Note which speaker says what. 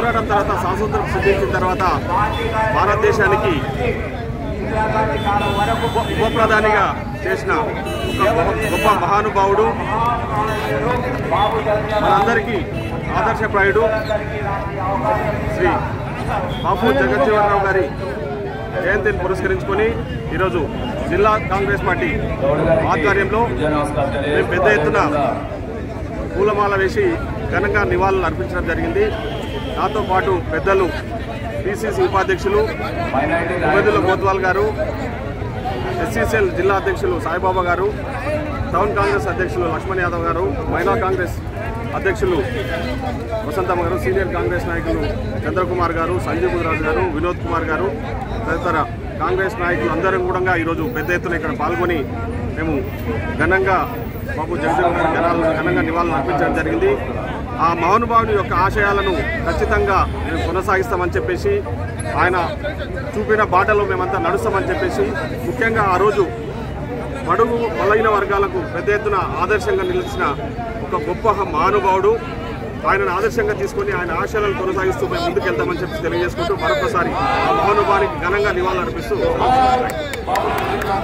Speaker 1: పోరాటం తర్వాత స్వాతంత్రం సిద్ధించిన తర్వాత భారతదేశానికి ఉప ఉప ప్రధానిగా చేసిన ఒక గొప్ప- గొప్ప మహానుభావుడు మనందరికీ ఆదర్శప్రాయుడు శ్రీ బాపు జగజ్జీవనరావు గారి జయంతిని పురస్కరించుకొని ఈరోజు జిల్లా కాంగ్రెస్ పార్టీ ఆధ్వర్యంలో మేము పెద్ద ఎత్తున పూలమాల వేసి ఘనంగా నివాళులు అర్పించడం జరిగింది నాతో పాటు పెద్దలు పిసిసి ఉపాధ్యక్షులు ఉమేదుల గోత్వాల్ గారు ఎస్సీసీఎల్ జిల్లా అధ్యక్షులు సాయిబాబా గారు టౌన్ కాంగ్రెస్ అధ్యక్షులు లక్ష్మణ్ యాదవ్ గారు మహిళా కాంగ్రెస్ అధ్యక్షులు వసంతమ్మ గారు సీనియర్ కాంగ్రెస్ నాయకులు చంద్రకుమార్ గారు సంజీవ్ రాజు గారు వినోద్ కుమార్ గారు తదితర కాంగ్రెస్ నాయకులు అందరం కూడా ఈరోజు పెద్ద ఎత్తున ఇక్కడ పాల్గొని మేము ఘనంగా బాబు జగజీవన్ గారి ఘనాలను ఘనంగా నివాళులు అర్పించడం జరిగింది ఆ మహానుభావుని యొక్క ఆశయాలను ఖచ్చితంగా మేము కొనసాగిస్తామని చెప్పేసి ఆయన చూపిన బాటలో మేమంతా నడుస్తామని చెప్పేసి ముఖ్యంగా ఆ రోజు బడుగు బలైన వర్గాలకు పెద్ద ఎత్తున ఆదర్శంగా నిలిచిన ఒక గొప్ప మహానుభావుడు ఆయనను ఆదర్శంగా తీసుకొని ఆయన ఆశయాలను కొనసాగిస్తూ మేము ముందుకెళ్తామని చెప్పి తెలియజేసుకుంటూ మరొకసారి ఆ మహానుభావానికి ఘనంగా నివాళులు అర్పిస్తూ